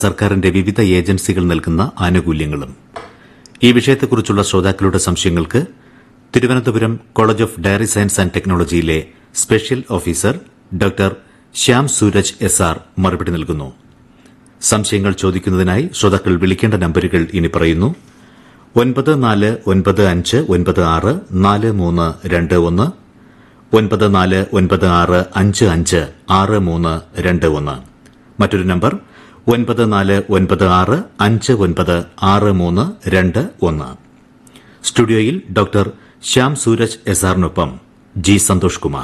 സർക്കാരിന്റെ വിവിധ ഏജൻസികൾ നൽകുന്ന ആനുകൂല്യങ്ങളും ഈ വിഷയത്തെക്കുറിച്ചുള്ള ശ്രോതാക്കളുടെ സംശയങ്ങൾക്ക് Thiruvananthapuram college of dairy science and ടെക്നോളജിയിലെ special officer doctor Shyam Sooraj S R മറുപടി നൽകുന്നു സംശയങ്ങൾ ചോദിക്കുന്നതിനായി ശ്രോതാക്കൾ വിളിക്കേണ്ട നമ്പരുകൾ ഇനി പറയുന്നു ഒൻപത് നാല് ഒൻപത് അഞ്ച് ഒൻപത് ആറ് നാല് മൂന്ന് രണ്ട് ഒന്ന് ഒൻപത് നാല് ഒൻപത് ആറ് അഞ്ച് അഞ്ച് ആറ് മൂന്ന് രണ്ട് ഒന്ന് മറ്റൊരു നമ്പർ ഒൻപത് നാല് ഒൻപത് ആറ് അഞ്ച് ഒൻപത് ആറ് മൂന്ന് രണ്ട് ഒന്ന് സ്റ്റുഡിയോയിൽ ഡോക്ടർ ശ്യാം സൂരജ് എസ് ആറിനൊപ്പം ജി സന്തോഷ് കുമാർ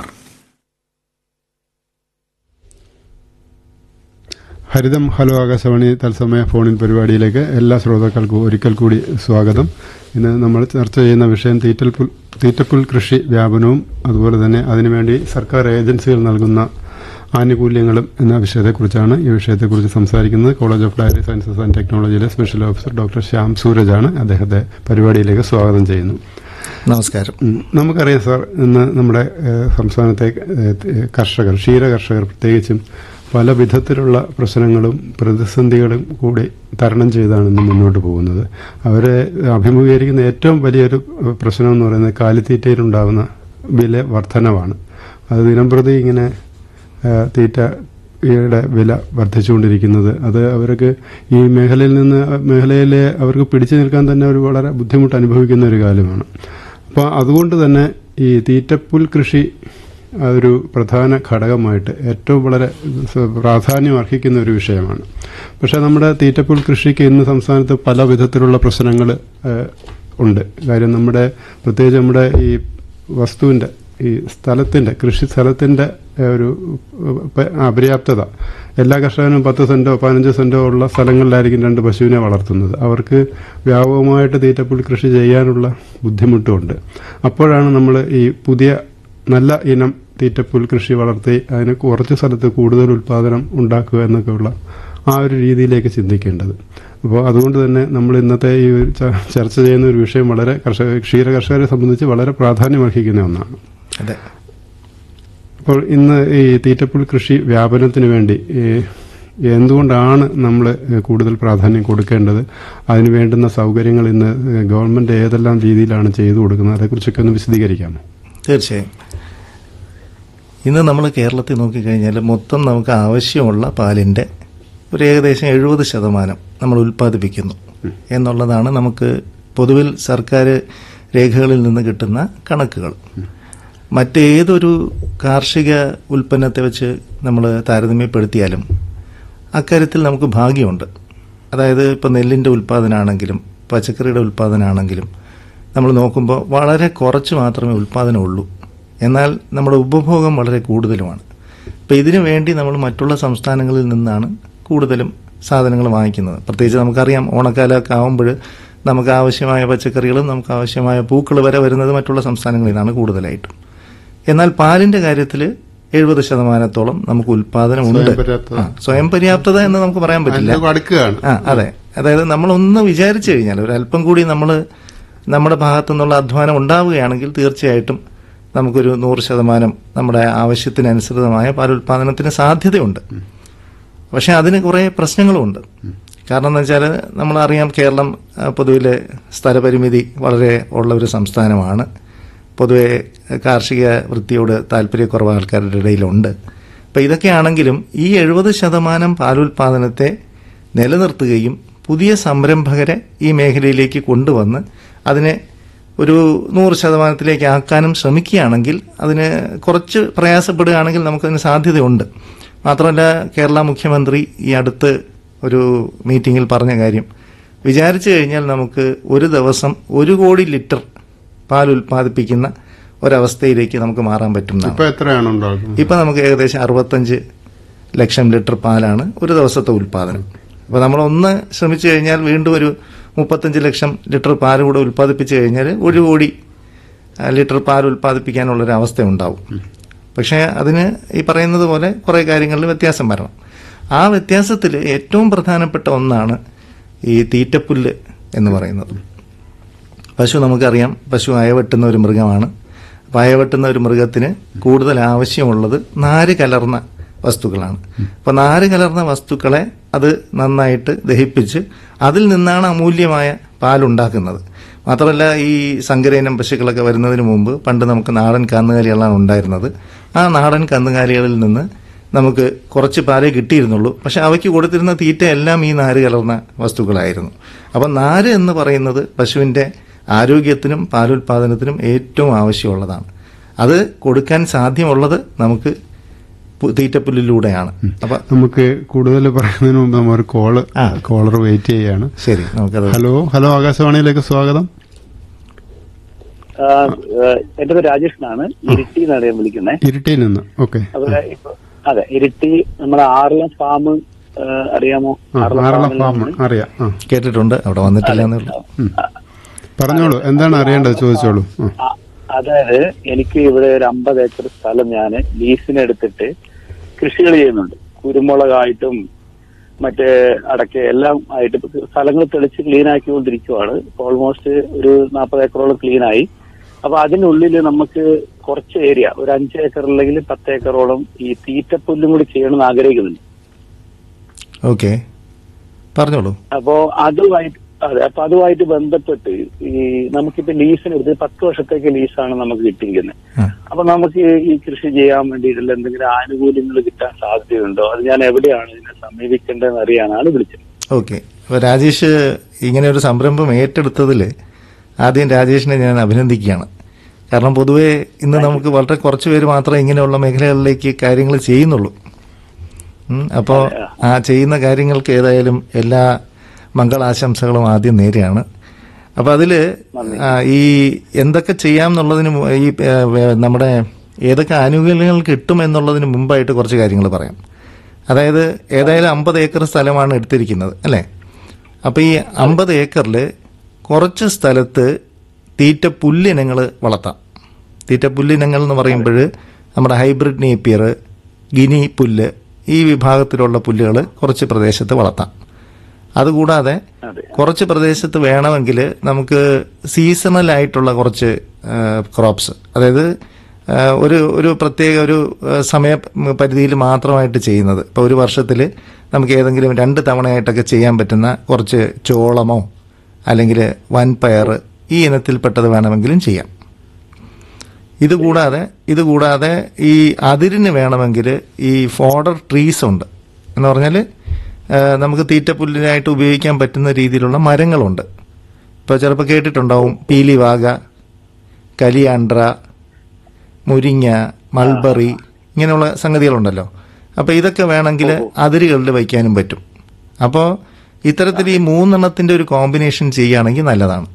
ഹരിതം ഹലോ ആകാശവാണി തത്സമയ ഫോണിൻ പരിപാടിയിലേക്ക് എല്ലാ ശ്രോതാക്കൾക്കും ഒരിക്കൽ കൂടി സ്വാഗതം ഇന്ന് നമ്മൾ ചർച്ച ചെയ്യുന്ന വിഷയം തീറ്റൽപുൽ തീറ്റപ്പുൽ കൃഷി വ്യാപനവും അതുപോലെ തന്നെ അതിനുവേണ്ടി സർക്കാർ ഏജൻസികൾ നൽകുന്ന ആനുകൂല്യങ്ങളും എന്ന വിഷയത്തെക്കുറിച്ചാണ് ഈ വിഷയത്തെക്കുറിച്ച് സംസാരിക്കുന്നത് college of dairy sciences and ടെക്നോളജിയിലെ സ്പെഷ്യൽ ഓഫീസർ ഡോക്ടർ ശ്യാം സൂരജാണ് അദ്ദേഹത്തെ പരിപാടിയിലേക്ക് സ്വാഗതം ചെയ്യുന്നു നമസ്കാരം ഉം. നമുക്കറിയാം സാർ ഇന്ന് നമ്മുടെ ഏഹ്, സംസ്ഥാനത്തെ ഏഹ്, കർഷകർ ക്ഷീര കർഷകർ പ്രത്യേകിച്ചും പല വിധത്തിലുള്ള പ്രശ്നങ്ങളും പ്രതിസന്ധികളും കൂടി തരണം ചെയ്താണ് ഇന്ന് മുന്നോട്ട് പോകുന്നത് അവരെ അഭിമുഖീകരിക്കുന്ന ഏറ്റവും വലിയൊരു ഏഹ്, പ്രശ്നം എന്ന് പറയുന്നത് കാലിത്തീറ്റയിലുണ്ടാകുന്ന വില വർധനവാണ് അത് ദിനംപ്രതി ഇങ്ങനെ ഏഹ്, തീറ്റയുടെ വില വർദ്ധിച്ചുകൊണ്ടിരിക്കുന്നത് അത് അവർക്ക് ഈ മേഖലയിൽ നിന്ന് മേഖലയിലെ അവർക്ക് പിടിച്ചു നിൽക്കാൻ തന്നെ ഒരു വളരെ ബുദ്ധിമുട്ട് അനുഭവിക്കുന്ന ഒരു കാലമാണ് അപ്പോൾ അതുകൊണ്ട് തന്നെ ഈ തീറ്റപ്പുൽ കൃഷി ഒരു പ്രധാന ഘടകമായിട്ട് ഏറ്റവും വളരെ സ- പ്രാധാന്യം അർഹിക്കുന്ന ഒരു വിഷയമാണ് പക്ഷേ നമ്മുടെ തീറ്റപ്പുൽ കൃഷിക്ക് ഇന്ന് സംസ്ഥാനത്ത് പല വിധത്തിലുള്ള പ്രശ്നങ്ങൾ ഉണ്ട് കാര്യം നമ്മുടെ പ്രത്യേകിച്ച് നമ്മുടെ ഈ വസ്തുവിൻ്റെ ഈ സ്ഥലത്തിൻ്റെ കൃഷി സ്ഥലത്തിൻ്റെ ഏഹ്, ഒരു ഏഹ്, പ- അപര്യാപ്തത എല്ലാ കർഷകനും പത്ത് സെൻറ്റോ പതിനഞ്ച് സെൻറ്റോ ഉള്ള സ്ഥലങ്ങളിലായിരിക്കും രണ്ട് പശുവിനെ വളർത്തുന്നത് അവർക്ക് വ്യാപകമായിട്ട് തീറ്റപ്പുൽ കൃഷി ചെയ്യാനുള്ള ബുദ്ധിമുട്ടുമുണ്ട് അപ്പോഴാണ് നമ്മൾ ഈ പുതിയ നല്ല ഇനം തീറ്റപ്പുൽ കൃഷി വളർത്തി അതിന് കുറച്ച് സ്ഥലത്ത് കൂടുതൽ ഉൽപ്പാദനം ഉണ്ടാക്കുക എന്നൊക്കെയുള്ള ആ ഒരു രീതിയിലേക്ക് ചിന്തിക്കേണ്ടത് അപ്പോൾ അതുകൊണ്ട് തന്നെ നമ്മൾ ഇന്നത്തെ ഈ ഒരു ച- ചർച്ച ചെയ്യുന്ന ഒരു വിഷയം വളരെ കർഷക ക്ഷീര കർഷകരെ സംബന്ധിച്ച് വളരെ പ്രാധാന്യമർഹിക്കുന്ന ഒന്നാണ് അതെ അപ്പോൾ ഇന്ന് ഈ തീറ്റപ്പുൽ കൃഷി വ്യാപനത്തിന് വേണ്ടി ഈ എന്തുകൊണ്ടാണ് നമ്മൾ കൂടുതൽ പ്രാധാന്യം കൊടുക്കേണ്ടത് അതിന് വേണ്ടുന്ന സൗകര്യങ്ങൾ ഇന്ന് ഗവൺമെന്റ് ഏതെല്ലാം രീതിയിലാണ് ചെയ്തു കൊടുക്കുന്നത് അതേക്കുറിച്ചൊക്കെ ഒന്ന് വിശദീകരിക്കാമോ തീർച്ചയായും ഇന്ന് നമ്മൾ കേരളത്തിൽ നോക്കിക്കഴിഞ്ഞാൽ മൊത്തം നമുക്ക് ആവശ്യമുള്ള പാലിൻ്റെ ഒരു ഏകദേശം എഴുപത് ശതമാനം നമ്മൾ ഉൽപ്പാദിപ്പിക്കുന്നു എന്നുള്ളതാണ് നമുക്ക് പൊതുവിൽ സർക്കാർ രേഖകളിൽ നിന്ന് കിട്ടുന്ന കണക്കുകൾ മറ്റേതൊരു കാർഷിക ഉൽപ്പന്നത്തെ വെച്ച് നമ്മൾ താരതമ്യപ്പെടുത്തിയാലും അക്കാര്യത്തിൽ നമുക്ക് ഭാഗ്യമുണ്ട് അതായത് ഇപ്പോൾ നെല്ലിൻ്റെ ഉൽപ്പാദനമാണെങ്കിലും പച്ചക്കറിയുടെ ഉൽപ്പാദനമാണെങ്കിലും നമ്മൾ നോക്കുമ്പോൾ വളരെ കുറച്ച് മാത്രമേ ഉൽപ്പാദനമുള്ളൂ എന്നാൽ നമ്മുടെ ഉപഭോഗം വളരെ കൂടുതലുമാണ് അപ്പോൾ ഇതിനു വേണ്ടി നമ്മൾ മറ്റുള്ള സംസ്ഥാനങ്ങളിൽ നിന്നാണ് കൂടുതലും സാധനങ്ങൾ വാങ്ങിക്കുന്നത് പ്രത്യേകിച്ച് നമുക്കറിയാം ഓണക്കാലമൊക്കെ ആകുമ്പോൾ നമുക്ക് ആവശ്യമായ പച്ചക്കറികളും നമുക്ക് ആവശ്യമായ പൂക്കൾ വരെ വരുന്നത് മറ്റുള്ള സംസ്ഥാനങ്ങളിൽ നിന്നാണ് കൂടുതലായിട്ടും എന്നാൽ പാലിന്റെ കാര്യത്തിൽ എഴുപത് ശതമാനത്തോളം നമുക്ക് ഉൽപാദനം ഉണ്ട് സ്വയം പര്യാപ്തത. ആ, സ്വയം പര്യാപ്തത എന്ന് നമുക്ക് പറയാൻ പറ്റില്ല അതിലേക്ക് അടുക്കുകയാണ് ആ അതെ അതായത് നമ്മളൊന്ന് വിചാരിച്ചു കഴിഞ്ഞാൽ ഒരു അല്പം കൂടി നമ്മൾ നമ്മുടെ ഭാഗത്തു നിന്നുള്ള അധ്വാനം ഉണ്ടാവുകയാണെങ്കിൽ തീർച്ചയായിട്ടും നമുക്കൊരു നൂറ് ശതമാനം നമ്മുടെ ആവശ്യത്തിനനുസൃതമായ പാലുൽപാദനത്തിന് സാധ്യതയുണ്ട് പക്ഷെ അതിന് കുറേ പ്രശ്നങ്ങളുമുണ്ട് കാരണം എന്ന് വെച്ചാൽ നമ്മളറിയാം കേരളം ആ, പൊതുവിലെ സ്ഥലപരിമിതി വളരെ ഉള്ള ഒരു സംസ്ഥാനമാണ് പൊതുവെ കാർഷിക വൃത്തിയോട് താല്പര്യക്കുറവ് ആൾക്കാരുടെ ഇടയിലുണ്ട് അപ്പം ഇതൊക്കെയാണെങ്കിലും ഈ എഴുപത് ശതമാനം പാലുൽപാദനത്തെ നിലനിർത്തുകയും പുതിയ സംരംഭകരെ ഈ മേഖലയിലേക്ക് കൊണ്ടുവന്ന് അതിനെ ഒരു നൂറ് ശതമാനത്തിലേക്ക് ആക്കാനും ശ്രമിക്കുകയാണെങ്കിൽ അതിന് കുറച്ച് പ്രയാസപ്പെടുകയാണെങ്കിൽ നമുക്കതിന് സാധ്യതയുണ്ട് മാത്രമല്ല കേരള മുഖ്യമന്ത്രി ഈ അടുത്ത് ഒരു മീറ്റിംഗിൽ പറഞ്ഞ കാര്യം വിചാരിച്ചു കഴിഞ്ഞാൽ നമുക്ക് ഒരു ദിവസം ഒരു കോടി ലിറ്റർ പാൽ ഉൽപ്പാദിപ്പിക്കുന്ന ഒരവസ്ഥയിലേക്ക് നമുക്ക് മാറാൻ പറ്റുന്നതാണ് ഇപ്പൊ എത്രയാണ് ഉണ്ടാക്കുന്നത് ഇപ്പൊ നമുക്ക് ഏകദേശം അറുപത്തഞ്ച് ലക്ഷം ലിറ്റർ പാലാണ് ഒരു ദിവസത്തെ ഉൽപാദനം അപ്പൊ നമ്മൾ ഒന്ന് ശ്രമിച്ചു കഴിഞ്ഞാൽ വീണ്ടും ഒരു മുപ്പത്തഞ്ച് ലക്ഷം ലിറ്റർ പാൽ കൂടെ ഉൽപ്പാദിപ്പിച്ചു കഴിഞ്ഞാൽ ഒരു കോടി ആ, ലിറ്റർ പാൽ ഉൽപ്പാദിപ്പിക്കാനുള്ളൊരു അവസ്ഥ ഉണ്ടാവും പക്ഷേ അതിന് ഈ പറയുന്നത് പോലെ കുറേ കാര്യങ്ങളിൽ വ്യത്യാസം വരണം ആ വ്യത്യാസത്തിൽ ഏറ്റവും പ്രധാനപ്പെട്ട ഒന്നാണ് ഈ തീറ്റപ്പുല്ല് എന്ന് പറയുന്നത് പശു നമുക്കറിയാം പശു അയവെട്ടുന്ന ഒരു മൃഗമാണ് അപ്പോൾ അയവെട്ടുന്ന ഒരു മൃഗത്തിന് കൂടുതൽ ആവശ്യമുള്ളത് നാര് കലർന്ന വസ്തുക്കളാണ് അപ്പോൾ നാര് കലർന്ന വസ്തുക്കളെ അത് നന്നായിട്ട് ദഹിപ്പിച്ച് അതിൽ നിന്നാണ് അമൂല്യമായ പാലുണ്ടാക്കുന്നത് മാത്രമല്ല ഈ സങ്കരയിനം പശുക്കളൊക്കെ വരുന്നതിന് മുമ്പ് പണ്ട് നമുക്ക് നാടൻ കന്നുകാലികളാണ് ഉണ്ടായിരുന്നത് ആ നാടൻ കന്നുകാലികളിൽ നിന്ന് നമുക്ക് കുറച്ച് പാലേ കിട്ടിയിരുന്നുള്ളൂ പക്ഷെ അവയ്ക്ക് കൊടുത്തിരുന്ന തീറ്റ എല്ലാം ഈ നാര് കലർന്ന വസ്തുക്കളായിരുന്നു അപ്പം നാര് എന്ന് പറയുന്നത് പശുവിൻ്റെ ആരോഗ്യത്തിനും പാലുൽപാദനത്തിനും ഏറ്റവും ആവശ്യമുള്ളതാണ് അത് കൊടുക്കാൻ സാധ്യമുള്ളത് നമുക്ക് പു- തീറ്റപ്പുല്ലിലൂടെയാണ് അപ്പം നമുക്ക് കൂടുതൽ പറയുന്നതിന് മുമ്പ് നമ്മൾ ഒരു കോള് ആ. കോളർ വെയിറ്റ് ചെയ്യാണ് ശരി നമുക്കത് ഹലോ ഹലോ ആകാശവാണിയിലേക്ക് സ്വാഗതം ആ, ഏ, എന്റെ പേര് രാജേഷ് എന്നാണ് ഇരിട്ടി എന്നാണ് ഞാൻ വിളിക്കുന്നത് ഇരിട്ടിയിൽ നിന്ന് ഓക്കെ അതുപോലെ ഇപ്പൊ അതെ ഇരിട്ടി നമ്മുടെ ആറളം ഫാം ഏ, അറിയാമോ ആറളം ഫാമിൽ ഫാം നിന്ന് അറിയാം ആ കേട്ടിട്ടുണ്ട് അവിടെ വന്നിട്ടില്ല എന്നുള്ളൂ ഉം. പറഞ്ഞോളൂ എന്താണ് അറിയേണ്ടത് ചോദിച്ചോളൂ ആ. ആ, അതായത് എനിക്ക് ഇവിടെ ഒരു അമ്പത് ഏക്കർ സ്ഥലം ഞാൻ ലീസിനെടുത്തിട്ട് കൃഷികൾ ചെയ്യുന്നുണ്ട് കുരുമുളകായിട്ടും മറ്റേ അടക്ക എല്ലാം ആയിട്ട് ഇപ്പൊ സ്ഥലങ്ങൾ തെളിച്ച് ക്ലീൻ ആക്കിക്കൊണ്ടിരിക്കുവാണ് ഓൾമോസ്റ്റ് ഒരു നാൽപ്പത് ഏക്കറോളം ക്ലീൻ ആയി അപ്പൊ അതിനുള്ളിൽ നമുക്ക് കുറച്ച് ഏരിയ ഒരു അഞ്ച് ഏക്കർ അല്ലെങ്കിൽ പത്ത് ഏക്കറോളം ഈ തീറ്റപ്പുല്ലും കൂടി ചെയ്യണമെന്ന് ആഗ്രഹിക്കുന്നുണ്ട് ഓക്കെ പറഞ്ഞോളൂ അപ്പോ അതുമായിട്ട് അതെ അപ്പൊ അതുമായിട്ട് ബന്ധപ്പെട്ട് ഈ നമുക്കിപ്പോ ലീസിന് എടുത്ത് പത്ത് വർഷത്തേക്ക് ലീസാണ് നമുക്ക് കിട്ടിയിരിക്കുന്നത് ആ. അപ്പൊ നമുക്ക് ഈ കൃഷി ചെയ്യാൻ വേണ്ടിയിട്ടുള്ള എന്തെങ്കിലും ആനുകൂല്യങ്ങൾ കിട്ടാൻ സാധ്യതയുണ്ടോ അത് ഞാൻ എവിടെയാണ് ഇതിനെ സമീപിക്കേണ്ടതെന്ന് അറിയാനാണ് വിളിച്ചത് ഓക്കെ അപ്പോൾ രാജേഷ് ഇങ്ങനെ ഒരു സംരംഭം ഏറ്റെടുത്തതിൽ ആദ്യം രാജേഷിനെ ഞാൻ അഭിനന്ദിക്കുകയാണ് കാരണം പൊതുവേ ഇന്ന് നമുക്ക് വളരെ കുറച്ച് പേര് മാത്രമേ ഇങ്ങനെയുള്ള മേഖലകളിലേക്ക് കാര്യങ്ങൾ ചെയ്യുന്നുള്ളൂ അപ്പോൾ ആ ചെയ്യുന്ന കാര്യങ്ങൾക്ക് ഏതായാലും എല്ലാ മംഗളാശംസകളും ആദ്യം നേരെയാണ് അപ്പോൾ അതിൽ ഈ എന്തൊക്കെ ചെയ്യാം എന്നുള്ളതിന് മു- ഈ ഏ, വേ- നമ്മുടെ ഏതൊക്കെ ആനുകൂല്യങ്ങൾ കിട്ടും എന്നുള്ളതിന് മുമ്പായിട്ട് കുറച്ച് കാര്യങ്ങൾ പറയാം അതായത് ഏതായാലും അമ്പത് ഏക്കർ സ്ഥലമാണ് എടുത്തിരിക്കുന്നത് അല്ലേ അപ്പോൾ ഈ അമ്പത് ഏക്കറിൽ കുറച്ച് സ്ഥലത്ത് തീറ്റ പുല്ലിനങ്ങൾ വളർത്താം തീറ്റ പുല്ലിനങ്ങൾ എന്ന് പറയുമ്പോൾ നമ്മുടെ ഹൈബ്രിഡ് നേപ്പിയർ ഗിനി പുല്ല് ഈ വിഭാഗത്തിലുള്ള പുല്ലുകൾ കുറച്ച് പ്രദേശത്ത് വളർത്താം അതുകൂടാതെ അതെ. കുറച്ച് പ്രദേശത്ത് വേണമെങ്കിൽ നമുക്ക് സീസണൽ ആയിട്ടുള്ള കുറച്ച് ക്രോപ്സ് അതായത് ആ, ഒരു ഒരു പ്രത്യേക ഒരു ആ, സമയ പരിധിയിൽ മാത്രമായിട്ട് ചെയ്യുന്നത് ഇപ്പോൾ ഒരു വർഷത്തിൽ നമുക്ക് ഏതെങ്കിലും രണ്ട് തവണയായിട്ടൊക്കെ ചെയ്യാൻ പറ്റുന്ന കുറച്ച് ചോളമോ അല്ലെങ്കിൽ വൻപയർ ഈ ഇനത്തിൽപ്പെട്ടത് വേണമെങ്കിലും ചെയ്യാം ഇതുകൂടാതെ ഇതുകൂടാതെ ഈ അതിരിന് വേണമെങ്കിൽ ഈ ഫോഡർ ട്രീസ് ഉണ്ട് എന്ന് പറഞ്ഞാൽ നമുക്ക് തീറ്റപ്പുല്ലിനായിട്ട് ഉപയോഗിക്കാൻ പറ്റുന്ന രീതിയിലുള്ള മരങ്ങളുണ്ട് ഇപ്പോൾ ചിലപ്പോൾ കേട്ടിട്ടുണ്ടാവും പീലിവാക കലിയാണ്ട്ര മുരിങ്ങ മൾബറി ഇങ്ങനെയുള്ള സംഗതികളുണ്ടല്ലോ അപ്പോൾ ഇതൊക്കെ വേണമെങ്കിൽ അതിരുകളിൽ വയ്ക്കാനും പറ്റും അപ്പോൾ ഇത്തരത്തിൽ ഈ മൂന്നെണ്ണത്തിൻ്റെ ഒരു കോമ്പിനേഷൻ ചെയ്യുകയാണെങ്കിൽ നല്ലതാണ്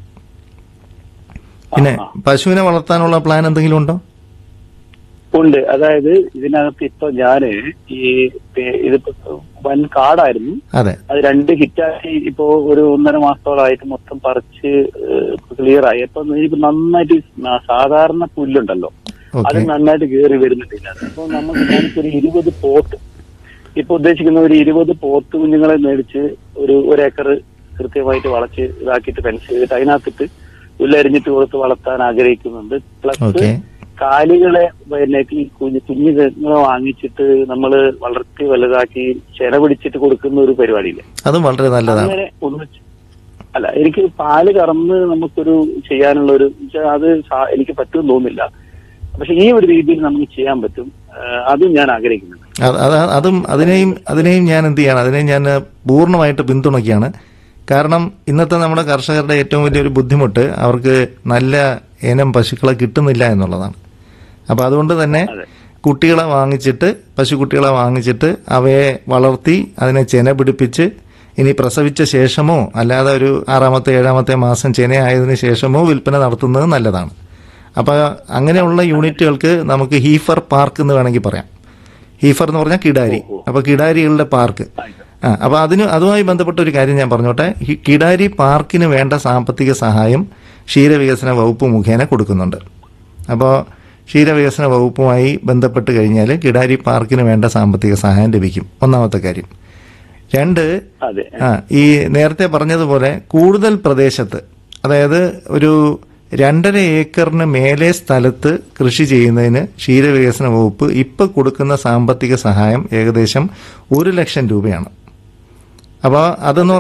പിന്നെ പശുവിനെ വളർത്താനുള്ള പ്ലാൻ എന്തെങ്കിലും ഉണ്ടോ ഉണ്ട് അതായത് ഇതിനകത്ത് ഇപ്പൊ ഞാന് ഈ പേ- ഇതിപ്പോ വൻ കാടായിരുന്നു അതെ അത് രണ്ട് ഹിറ്റാക്കി ഇപ്പോ ഒരു ഒന്നര മാസത്തോളമായിട്ട് മൊത്തം പറിച്ച് ക്ലിയർ ആയി അപ്പൊ എനിക്ക് നന്നായിട്ട് ന- സാധാരണ പുല്ലുണ്ടല്ലോ അത് ഓക്കെ നന്നായിട്ട് കയറി വരുന്നുണ്ടില്ല അപ്പൊ നമുക്ക് ഞാനിപ്പോ ഒരു ഇരുപത് പോത്ത് ഇപ്പൊ ഉദ്ദേശിക്കുന്ന ഒരു ഇരുപത് പോത്ത് കുഞ്ഞുങ്ങളെ മേടിച്ച് ഒരു ഒരേക്കർ കൃത്യമായിട്ട് വളച്ച് ഇതാക്കിയിട്ട് ഫെൻസ് ചെയ്തിട്ട് അതിനകത്തിട്ട് പുല്ലരിഞ്ഞിട്ട് കൊടുത്ത് വളർത്താൻ ആഗ്രഹിക്കുന്നുണ്ട് പ്ലസ് ഓക്കെ കാലികളെ പിന്നെ ഈ കുഞ്ഞു കുഞ്ഞുങ്ങളെ വാങ്ങിച്ചിട്ട് നമ്മൾ വളർത്തി വലുതാക്കി ചെന പിടിച്ചിട്ട് കൊടുക്കുന്ന ഒരു പരിപാടിയില്ല അതും വളരെ നല്ലതാണ് അങ്ങനെ ഒന്ന് ചെ- അല്ല എനിക്ക് പാല് കറന്ന് നമുക്കൊരു ചെയ്യാനുള്ള ഒരു വെച്ചാ അത് സാ- എനിക്ക് പറ്റുമെന്ന് തോന്നുന്നില്ല പക്ഷെ ഈ ഒരു രീതിയിൽ നമുക്ക് ചെയ്യാൻ പറ്റും ആ, അതും ഞാൻ ആഗ്രഹിക്കുന്നുണ്ട് അത് അത് അതും അതിനെയും അതിനെയും ഞാൻ എന്ത് ചെയ്യാണ് അതിനെയും ഞാൻ പൂർണ്ണമായിട്ട് പിന്തുണയ്ക്കുകയാണ് കാരണം ഇന്നത്തെ നമ്മുടെ കർഷകരുടെ ഏറ്റവും വലിയൊരു ബുദ്ധിമുട്ട് അവർക്ക് നല്ല ഇനം പശുക്കളെ കിട്ടുന്നില്ല എന്നുള്ളതാണ് അപ്പോൾ അതുകൊണ്ട് തന്നെ അതെ. കുട്ടികളെ വാങ്ങിച്ചിട്ട് പശുക്കുട്ടികളെ വാങ്ങിച്ചിട്ട് അവയെ വളർത്തി അതിനെ ചെന പിടിപ്പിച്ച് ഇനി പ്രസവിച്ച ശേഷമോ അല്ലാതെ ഒരു ആറാമത്തെ ഏഴാമത്തെ മാസം ചെനയായതിനു ശേഷമോ വിൽപ്പന നടത്തുന്നത് നല്ലതാണ് അപ്പോൾ അങ്ങനെയുള്ള യൂണിറ്റുകൾക്ക് നമുക്ക് ഹീഫർ പാർക്ക് എന്ന് വേണമെങ്കിൽ പറയാം ഹീഫർ എന്ന് പറഞ്ഞാൽ കിടാരി അപ്പോൾ കിടാരികളുടെ പാർക്ക് ആ അപ്പോൾ അതിന് അതുമായി ബന്ധപ്പെട്ട ഒരു കാര്യം ഞാൻ പറഞ്ഞോട്ടെ ഈ കിടാരി പാർക്കിന് വേണ്ട സാമ്പത്തിക സഹായം ക്ഷീരവികസന വകുപ്പ് മുഖേന കൊടുക്കുന്നുണ്ട് അപ്പോൾ ക്ഷീരവികസന വകുപ്പുമായി ബന്ധപ്പെട്ട് കഴിഞ്ഞാൽ കിടാരി പാർക്കിന് വേണ്ട സാമ്പത്തിക സഹായം ലഭിക്കും ഒന്നാമത്തെ കാര്യം രണ്ട് അതെ ആ ഈ നേരത്തെ പറഞ്ഞതുപോലെ കൂടുതൽ പ്രദേശത്ത് അതായത് ഒരു രണ്ടര ഏക്കറിന് മേലെ സ്ഥലത്ത് കൃഷി ചെയ്യുന്നതിന് ക്ഷീരവികസന വകുപ്പ് ഇപ്പൊ കൊടുക്കുന്ന സാമ്പത്തിക സഹായം ഏകദേശം ഒരു ലക്ഷം രൂപയാണ് അപ്പോൾ അതെന്ന്